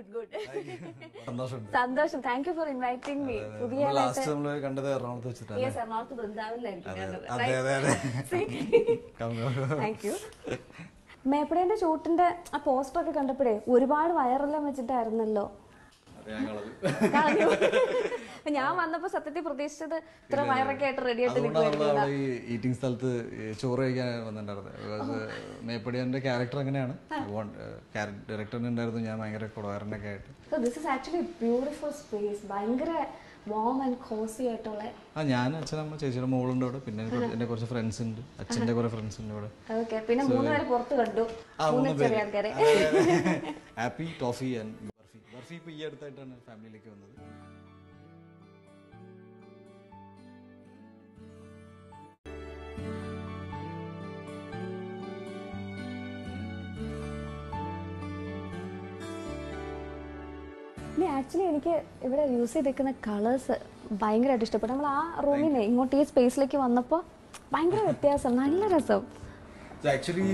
Good good സന്തോഷമുണ്ട് സന്തോഷം thank you for inviting me പുതിയ ലാസ്റ്റ് നമ്മൾ കണ്ടത് എറണാകുളത്ത് വെച്ചിട്ടാണ് യെസ് എറണാകുളത്ത് ബൃന്ദാവനിലായിരിക്കും കണ്ടത് അതെ അതെ അതെ Come, come, come. Thank you മേപ്പടേന്റെ ഷൂട്ടിന്റെ ആ പോസ്റ്റർ ഒക്കെ കണ്ടപ്പോഴേ ഒരുപാട് വയറെല്ലാം വെച്ചിട്ടായിരുന്നല്ലോ അത് ഞാൻ കളഞ്ഞു. കളഞ്ഞു. ഞാൻ വന്നപ്പോ സത്യത്തിൽ പ്രതീക്ഷിച്ചത് ഇത്ര വയറൊക്കെ ആയിട്ട് റെഡി ആയിട്ട് അതുകൊണ്ടാണ് നിൽക്കുമായിരുന്നു നമ്മൾ അവിടെ ഈ ഈറ്റിംഗ് സ്ഥലത്ത് ഈ ചോറ് കഴിക്കാൻ വന്നിട്ടുണ്ടായിരുന്നത് Because മേപ്പടിയന്റെ ക്യാരക്ടർ അങ്ങനെയാണ് ഡയറക്ടറിന് ഉണ്ടായിരുന്നു ഞാൻ ഭയങ്കര കൊടവാരനൊക്കെ ആയിട്ട് so this is actually beautiful space ഭയങ്കര വാം ആൻഡ് കോസി ആയിട്ടുള്ള ആ ഞാൻ അച്ഛനമ്മ ചേച്ചിയുടെ മോളുണ്ട് അവിടെ പിന്നെ എനിക്ക് കുറച്ച്- എന്റെ കുറച്ച് ഫ്രണ്ട്സ് ഉണ്ട് അച്ഛന്റെ കുറെ ഫ്രണ്ട്സ് ഉണ്ട് ഇവിടെ ഓക്കെ പിന്നെ മൂന്ന് പേര് പുറത്ത് കണ്ടു ആ മൂന്ന് മൂന്ന് ചെറിയ ആൾക്കാരെ happy toffee and barfi barfi ഇപ്പൊ ഈ അടുത്തായിട്ടാണ് ഫാമിലിയിലേക്ക് വന്നത് ഇനി ആക്ച്വലി എനിക്ക് ഇവിടെ യൂസ് ചെയ്തിരിക്കുന്ന കളേഴ്സ് ഭയങ്കരമായിട്ട് ഇഷ്ടപ്പെട്ടു നമ്മൾ ആ റൂമിൽ നിന്ന് ഇങ്ങോട്ട് ഈ സ്പേസിലേക്ക് വന്നപ്പോൾ ഭയങ്കര വ്യത്യാസം നല്ല രസം ആക്ച്വലി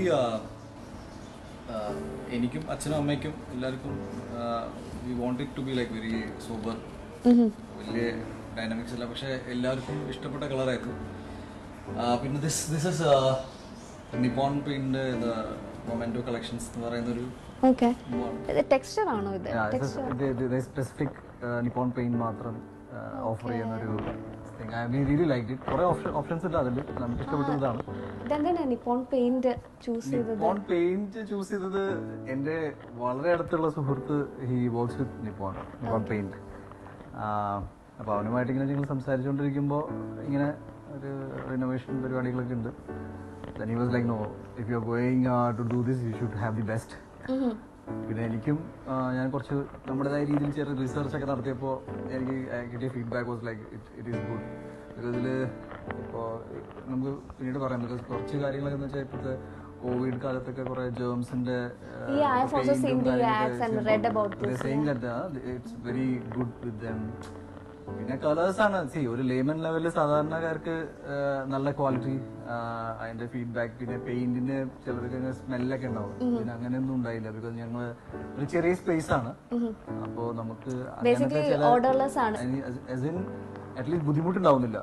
എനിക്കും അച്ഛനും അമ്മയ്ക്കും എല്ലാവർക്കും we want to be like very super വലിയ ഡൈനാമിക്സ് അല്ല പക്ഷെ എല്ലാവർക്കും ഇഷ്ടപ്പെട്ട കളറായിരുന്നു പിന്നെ this this is Nippon paint Momento collections എന്ന് പറയുന്ന ഒരു ഓക്കെ ടെക്സ്ചർ ആണോ ഇത് സ്പെസിഫിക് നിപ്പോൺ പെയിന്റ് മാത്രം ഓഫർ ചെയ്യുന്ന ഒരു ഐ റിയലി ലൈക്ക് ഇറ്റ് കുറെ ഓപ്ഷൻസ് ഉണ്ട് അതിൽ നമുക്ക് ഇഷ്ടപ്പെട്ടതാണ് ഇതെന്താണ് നിപ്പോൺ പെയിന്റ് ചൂസ് ചെയ്തത് നിപ്പോൺ പെയിന്റ് ചൂസ് ചെയ്തത് എന്റെ വളരെ അടുത്തുള്ള സുഹൃത്ത് he works with Nippon Nippon paint അപ്പോൾ അവനുമായിട്ട് ഇങ്ങനെ ഞങ്ങൾ സംസാരിച്ചുകൊണ്ടിരിക്കുമ്പോൾ ഇങ്ങനെ ഒരു റിനോവേഷൻ പരിപാടികളൊക്കെ ഉണ്ട് then he was like no if you are going to do this you should have the best പിന്നെ എനിക്കും ആ, ഞാൻ കുറച്ച് നമ്മുടേതായ രീതിയിൽ ചെറിയ റിസർച്ച് ഒക്കെ നടത്തിയപ്പോൾ എനിക്ക് കിട്ടിയ feedback was like it is good because ഇതിൽ ഇപ്പോൾ നമുക്ക് പിന്നീട് പറയാം ബിക്കോസ് കുറച്ച് കാര്യങ്ങളൊക്കെ എന്ന് വെച്ചാൽ ഇപ്പോഴത്തെ കോവിഡ് കാലത്തൊക്കെ കുറെ ജേംസിന്റെ Yeah, I have also seen the ads and read about this, it's very good with them പിന്നെ കളേഴ്സ് ആണ് സി ഒരു ലേമൻ ലെവലിൽ സാധാരണക്കാർക്ക് ആ, നല്ല ക്വാളിറ്റി അതിന്റെ ഫീഡ്ബാക്ക് പിന്നെ പെയിന്റിന് ചിലർക്ക് സ്മെല്ലൊക്കെ ഉണ്ടാവും പിന്നെ അങ്ങനെയൊന്നും ഉണ്ടായില്ല ബിക്കോസ് ഞങ്ങൾ ഒരു ചെറിയ സ്പേസ് ആണ് അപ്പോ നമുക്ക് Basically, orderless ആണ്. അറ്റ്ലീസ്റ്റ് ബുദ്ധിമുട്ടുണ്ടാവുന്നില്ല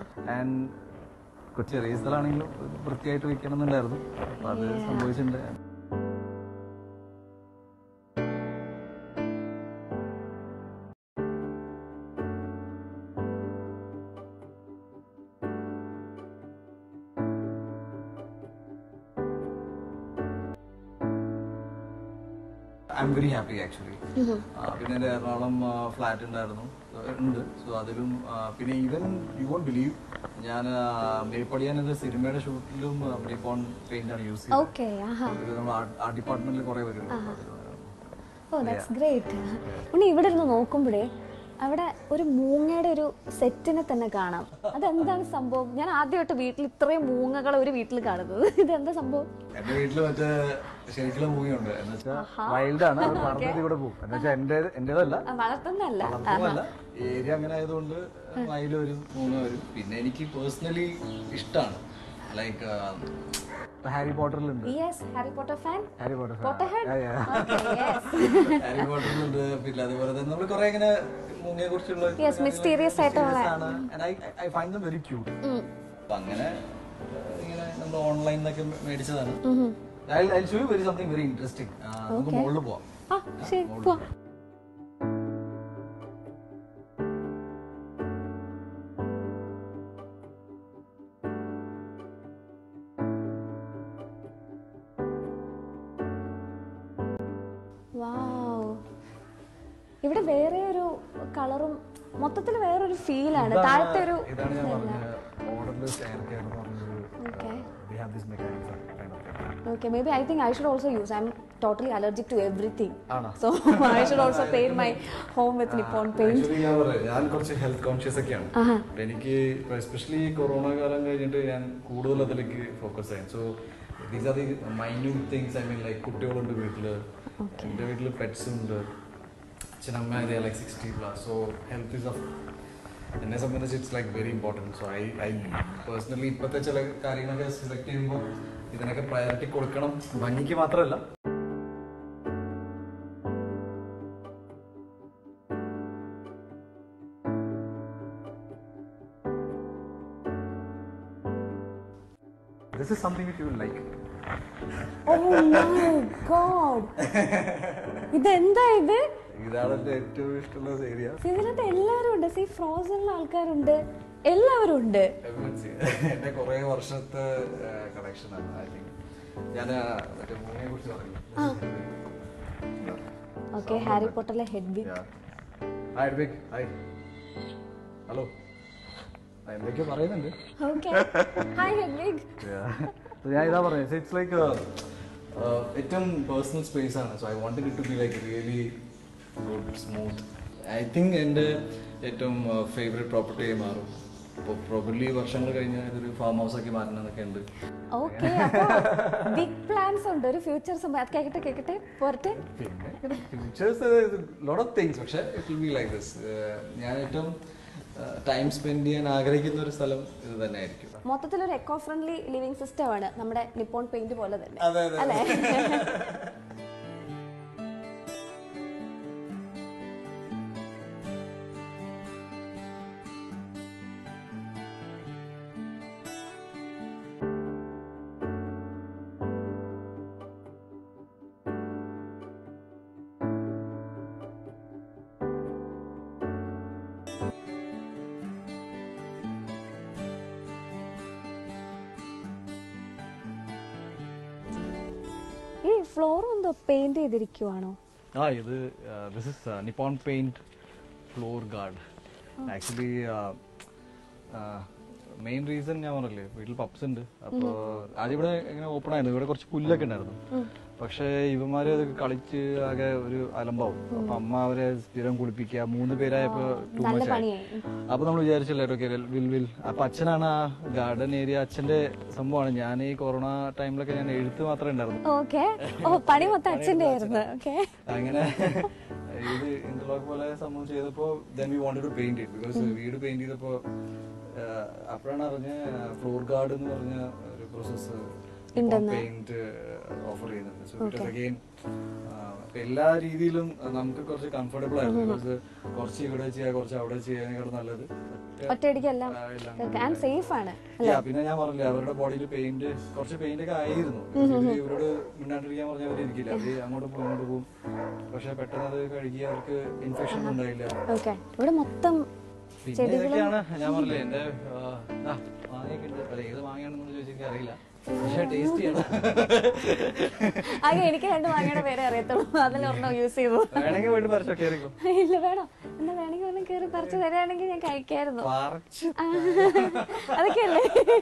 ആൻഡ് ചെറിയ സ്ഥലമാണെങ്കിലും വൃത്തിയായിട്ട് വെക്കണം എന്നുണ്ടായിരുന്നു അപ്പൊ അത് സംഭവിച്ചിട്ടുണ്ട് I am very happy actually പിന്നെ എന്റെ എറണാകുളം ഫ്ലാറ്റ് ഉണ്ടായിരുന്നു ആ, ഉണ്ട് സോ അതിലും ആ, പിന്നെ ഈവൻ യു വോണ്ട് ബിലീവ് ഞാൻ മേപ്പടിയാൻ എന്ന സിനിമയുടെ ഷൂട്ടിലും മേപ്പോൺ പെയിന്റ് ആണ് യൂസ് ചെയ്തത് ഓക്കെ ആഹാ ഇത് നമ്മൾ ആ ഡിപ്പാർട്ട്മെന്റിൽ കുറെ വരും ഓ ദാറ്റ്സ് ഗ്രേറ്റ് ഉണ്ണി ഇവിടെ ഇരുന്ന് നോക്കുമ്പോഴേ അവിടെ ഒരു മൂങ്ങയുടെ ഒരു സെറ്റിനെ തന്നെ കാണാം അതെന്താണ് സംഭവം ഞാൻ ആദ്യമായിട്ട് വീട്ടിൽ ഇത്രയും മൂങ്ങകൾ ഒരു വീട്ടിൽ കാണുന്നത് ഇതെന്താ സംഭവം എന്റെ വീട്ടില് മറ്റേ ശരിക്കുള്ള മൂവിയുണ്ട് എന്ന് വെച്ചാൽ വൈൽഡ് ആണ് അത് പറഞ്ഞത് ഇവിടെ പോകും എന്ന് വെച്ചാൽ എന്റെ എന്റേതല്ല ആ, വളർത്തുന്നതല്ല വളർത്തുന്നതല്ല ഏരിയ അങ്ങനെ ആയതുകൊണ്ട് മയിൽ വരും മൂന്ന് വരും പിന്നെ എനിക്ക് പേഴ്സണലി ഇഷ്ടമാണ് ലൈക്ക് ഹാരി പോട്ടറിലുണ്ട് yes Harry Potter fan Harry Potter Potterhead? Okay yes Harry പോട്ടറിലുണ്ട് പിന്നെ അതുപോലെ തന്നെ നമ്മൾ കുറെ ഇങ്ങനെ മൂങ്ങയെ കുറിച്ചുള്ള Yes, mysterious ആയിട്ടുള്ള. ഐ ഫൈൻഡ് വെരി ക്യൂട്ട് അപ്പൊ അങ്ങനെ ഏഹ്, ഇങ്ങനെ നമ്മൾ ഓൺലൈനിൽ നിന്നൊക്കെ മേടിച്ചതാണ് I show you very something very interesting നമുക്ക് മുകളിൽ പോവാം ആ ശരി പോവാം വാവ് ഇവിടെ വേറെ ഒരു കളറും മൊത്തത്തിൽ വേറൊരു ഫീലാണ് താഴത്തെ ഒരു ഇതാണ് ഞാൻ പറഞ്ഞത് ഓർഡർലെസ് സ്റ്റെയർ കെയർ എന്ന് പറഞ്ഞൊരു okay we have this mechanics Okay, maybe I think I should also use. I'm totally allergic to everything. ആണോ? So I should also paint my home with Nippon paint. Actually ഞാൻ പറയാം ഞാൻ കുറച്ച് health conscious ഒക്കെയാണ് ആഹാ. അപ്പൊ എനിക്ക് especially corona കാലം കഴിഞ്ഞിട്ട് ഞാൻ കൂടുതൽ അതിലേക്ക് ഫോക്കസ് ചെയ്യാം so these are the minute things I mean like കുട്ടികളുണ്ട് വീട്ടില് എൻ്റെ വീട്ടിൽ പെറ്റ്സ് ഉണ്ട് അച്ഛനമ്മ like sixty plus so health is എന്നെ സംബന്ധിച്ച് it's like very important so I I personally ഇപ്പോഴത്തെ ചില കാര്യങ്ങളൊക്കെ സെലക്ട് ചെയ്യുമ്പോൾ ഇതിനൊക്കെ പ്രയോറിറ്റി കൊടുക്കണം ഭംഗിക്ക് മാത്രമല്ല this is something with you will like oh my god ഇതെന്താ ഇത് ഇതാണ് എൻ്റെ ഏറ്റവും ഇഷ്ടമുള്ള ഏരിയ ഇതിനകത്ത് എല്ലാവരും ഉണ്ട് സീ ഫ്രോസണിലെ ആൾക്കാരുണ്ട് എല്ലാവരും ഉണ്ട് എന്റെ കുറെ വർഷത്തെ കണക്ഷൻ ആണ് ഐ തിങ്ക് ഞാൻ മറ്റേ മൂവിനെ കുറിച്ച് പറഞ്ഞു ഓക്കെ ഹാരി പോട്ടറിലെ head be hi big hi hello എന്തൊക്കെയോ പറയുന്നുണ്ട് okay hi head big So, ഞാൻ ഇതാ പറഞ്ഞത് ഇറ്റ്സ് ലൈക്ക് ഏറ്റവും പേഴ്സണൽ സ്പേസ് ആണ് so I want it to be like really good smooth I think എൻ്റെ ഏറ്റവും ഫേവറേറ്റ് പ്രോപ്പർട്ടി ആയി മാറും ഇപ്പോൾ പ്രോബബ്ലി വർഷങ്ങൾ കഴിഞ്ഞാൽ ഇതൊരു ഫാം ഹൗസ് ആക്കി മാറ്റണം എന്നൊക്കെ ഉണ്ട് ഓക്കെ അപ്പൊ ബിഗ് പ്ലാൻസ് ഉണ്ട് ഒരു ഫ്യൂച്ചർ കേക്കട്ടെ കേക്കട്ടെ പോരട്ടെ പിന്നെ ഫീച്ചേഴ്സ് ലോട്ട് ഓഫ് തിങ്സ് പക്ഷെ it will be like this ഞാൻ ഏറ്റവും ടൈം സ്പെൻഡ് ചെയ്യാൻ ആഗ്രഹിക്കുന്ന ഒരു സ്ഥലം ഇത് തന്നെ ആയിരിക്കും മൊത്തത്തിൽ ഒരു എക്കോ ഫ്രണ്ട്ലി ലിവിംഗ് സിസ്റ്റം ആണ് നമ്മുടെ നിപ്പോൺ പെയിന്റ് പോലെ തന്നെ അതെ അതെ അല്ലേ ഈ ഫ്ലോർ എന്തോ പെയിന്റ് ചെയ്തിരിക്കുവാണോ ആ ഇത് this is Nippon paint floor guard actually main reason ഞാൻ പറഞ്ഞില്ലേ വീട്ടിൽ പപ്സ് ഉണ്ട് അപ്പോൾ ആദ്യം ഇവിടെ ഇങ്ങനെ ഓപ്പൺ ആയിരുന്നു ഇവിടെ കുറച്ച് പുല്ലൊക്കെ ഉണ്ടായിരുന്നു പക്ഷേ ഇവന്മാര് അത് കളിച്ച് ആകെ ഒരു അലമ്പാവും അപ്പൊ അമ്മ അവരെ സ്ഥിരം കുളിപ്പിക്കുക മൂന്ന് പേരായപ്പോ ടൂ നല്ല മച്ച് ആയി പണിയായി അപ്പൊ നമ്മൾ വിചാരിച്ചില്ല ഓക്കെ വിൽ വിൽ അപ്പൊ അച്ഛനാണ് ആ ഗാർഡൻ ഏരിയ അച്ഛന്റെ സംഭവമാണ് ഞാൻ ഈ കൊറോണ ടൈമിലൊക്കെ ഞാൻ എഴുത്ത് മാത്രമേ ഉണ്ടായിരുന്നു ഓക്കെ ഓ പണി മൊത്തം അച്ഛൻ്റെ ആയിരുന്നു ഓക്കെ അങ്ങനെ ഇത് ഇന്റർലോക്ക് പോലെ സംഭവം ചെയ്തപ്പോ then we wanted to paint it because വീട് പെയിന്റ് ചെയ്തപ്പോ ആഹ് അപ്പോഴാണ് അറിഞ്ഞ ഫ്ലോർ ഗാർഡ് എന്ന് പറഞ്ഞ ഒരു പ്രോസസ് പെയിന്റ് ഓഫർ ചെയ്യുന്നുണ്ട് സോ ഇറ്റ് അഗെയിൻ എല്ലാ രീതിയിലും നമുക്ക് കുറച്ച് കംഫർട്ടബിൾ ആയിരുന്നു ബിക്കോസ് കുറച്ച് ഇവിടെ ചെയ്യാ കുറച്ച് അവിടെ ചെയ്യാനേക്കാൾ നല്ലത് ഒറ്റ- ഒറ്റയടിക്കെല്ലാം ആ, എല്ലാം ആൻഡ് സേഫ് ആണ് Yeah, പിന്നെ ഞാൻ പറഞ്ഞില്ലേ അവരുടെ ബോഡിയിൽ പെയിന്റ് കുറച്ച് പെയിന്റ് ഒക്കെ ആയിരുന്നു ഇവര് ഇവരോട് മിണ്ടാണ്ടിരിക്കാൻ പറഞ്ഞ അവര് ഇരിക്കില്ല അവര് അങ്ങോട്ട് പോകും ഇങ്ങോട്ട് പോകും പക്ഷെ പെട്ടെന്ന് അത് കഴുകി അവർക്ക് ഇൻഫെക്ഷൻ ഒന്നും ഉണ്ടായില്ല ഓക്കെ ഇവിടെ മൊത്തം പിന്നെ ഇതൊക്കെയാണ് ഞാൻ പറഞ്ഞില്ലേ എന്റെ ആ, ആ, മാങ്ങയൊക്കെ ഉണ്ട് അല്ല ഏത് മാങ്ങയാണെന്ന് ചോദിച്ചാൽ എനിക്ക് അറിയില്ല പക്ഷെ ടേസ്റ്റ് ചെയ്യണം ആകെ എനിക്ക് രണ്ട് മാങ്ങയുടെ പേരെ അറിയത്തുള്ളൂ അതിലൊരെണ്ണം യൂസ് ചെയ്തു വേണമെങ്കിൽ വീട്ടിൽ പറിച്ചോ കയറിക്കോ ഇല്ല വേണോ എന്നാ വേണമെങ്കിൽ ഒന്നും കയറി പറിച്ചു തരാണെങ്കിൽ ഞാൻ കഴിക്കായിരുന്നു പറിച്ച് ആ, അതൊക്കെയല്ലേ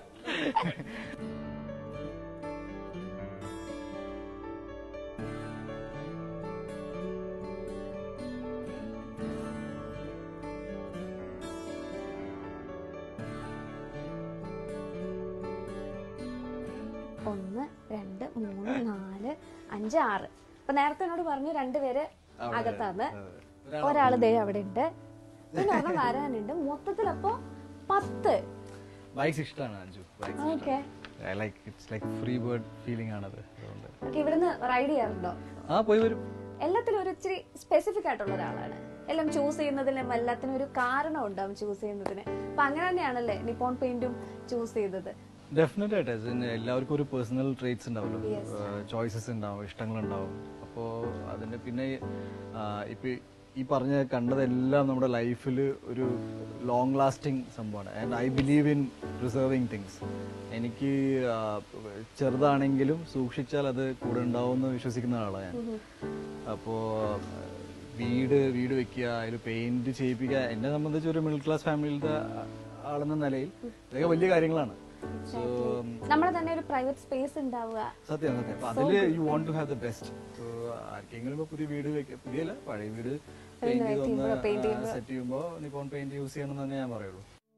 ഒന്ന് രണ്ട് മൂന്ന് നാല് അഞ്ച് ആറ് അപ്പൊ നേരത്തെ എന്നോട് പറഞ്ഞു രണ്ടുപേര് അകത്താന്ന് ഒരാള് ദേ അവിടെ ഉണ്ട് പിന്നെ ഒരെണ്ണം വരാനുണ്ട് മൊത്തത്തിൽ അപ്പൊ പത്ത് ബൈക്സ് ഇഷ്ടമാണ് അഞ്ചു bikes okay I like it's like free bird feeling ആണത് അതുകൊണ്ട് ഓക്കെ ഇവിടുന്ന് റൈഡ് ചെയ്യാറുണ്ടോ ആ പോയി വരും എല്ലാത്തിലും ഒരു ഇച്ചിരി സ്പെസിഫിക് ആയിട്ടുള്ള ഒരാളാണ് എല്ലാം ചൂസ് ചെയ്യുന്നതിനും എല്ലാത്തിനും ഒരു കാരണം ഉണ്ടാവും ചൂസ് ചെയ്യുന്നതിന് അപ്പൊ അങ്ങനെ തന്നെയാണല്ലേ നിപ്പോൺ പെയിന്റും ചൂസ് ചെയ്തത് ഡെഫിനറ്റ് ആയിട്ട് as in എല്ലാവർക്കും ഒരു പേഴ്സണൽ ട്രേറ്റ്സ് ഉണ്ടാവല്ലോ ചോയ്സസ് ഉണ്ടാവും ഇഷ്ടങ്ങളുണ്ടാവും അപ്പോൾ അതിന്റെ പിന്നെ ഇപ്പൊ ഈ പറഞ്ഞ കണ്ടതെല്ലാം നമ്മുടെ ലൈഫിൽ ഒരു ലോങ് ലാസ്റ്റിംഗ് സംഭവമാണ് and I believe in preserving things എനിക്ക് ആ, ചെറുതാണെങ്കിലും സൂക്ഷിച്ചാൽ അത് കൂടെ ഉണ്ടാവും എന്ന് വിശ്വസിക്കുന്ന ആളാണ് ഞാൻ അപ്പോൾ വീട് വീട് വെക്കുക അതിൽ പെയിന്റ് ചെയ്യിപ്പിക്കുക എന്നെ സംബന്ധിച്ച് ഒരു മിഡിൽ ക്ലാസ് ഫാമിലിയിലത്തെ ആളെന്ന നിലയിൽ ഇതൊക്കെ വലിയ കാര്യങ്ങളാണ് സോ നമ്മളെ തന്നെ ഒരു പ്രൈവറ്റ് സ്പേസ് ഉണ്ടാവുക സത്യം സത്യം അപ്പൊ അതില് you want to have the best so ആർക്കെങ്കിലും ഇപ്പൊ പുതിയ വീട് വെക്ക പുതിയല്ല പഴയ വീട് പെയിന്റ് ചെയ്തൊന്ന് സെറ്റ് ചെയ്യുമ്പോ നിപ്പോൺ പെയിന്റ് യൂസ് ചെയ്യണം എന്ന് തന്നെ ഞാൻ പറയുള്ളൂ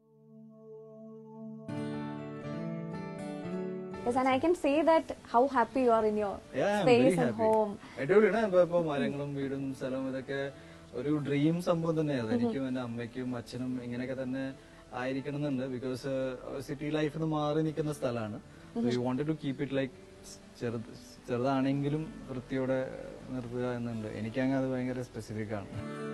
Yes, and I can say that how happy you are in your Yeah, I'm very space and happy. home. അടിപൊളിയാണ് ഇപ്പൊ ഇപ്പൊ മരങ്ങളും വീടും സ്ഥലവും ഇതൊക്കെ ഒരു ഡ്രീം സംഭവം തന്നെയാണ് എനിക്കും എന്റെ അമ്മയ്ക്കും അച്ഛനും ഇങ്ങനെയൊക്കെ തന്നെ ആയിരിക്കണം എന്നുണ്ട് ബിക്കോസ് സിറ്റി ലൈഫിൽ നിന്ന് മാറി നിൽക്കുന്ന സ്ഥലമാണ് you wanted to keep it like ചെറുത് ചെറുതാണെങ്കിലും വൃത്തിയോടെ നിർത്തുക എന്നുണ്ട് എനിക്കങ്ങ് അത് ഭയങ്കര സ്പെസിഫിക് ആണ്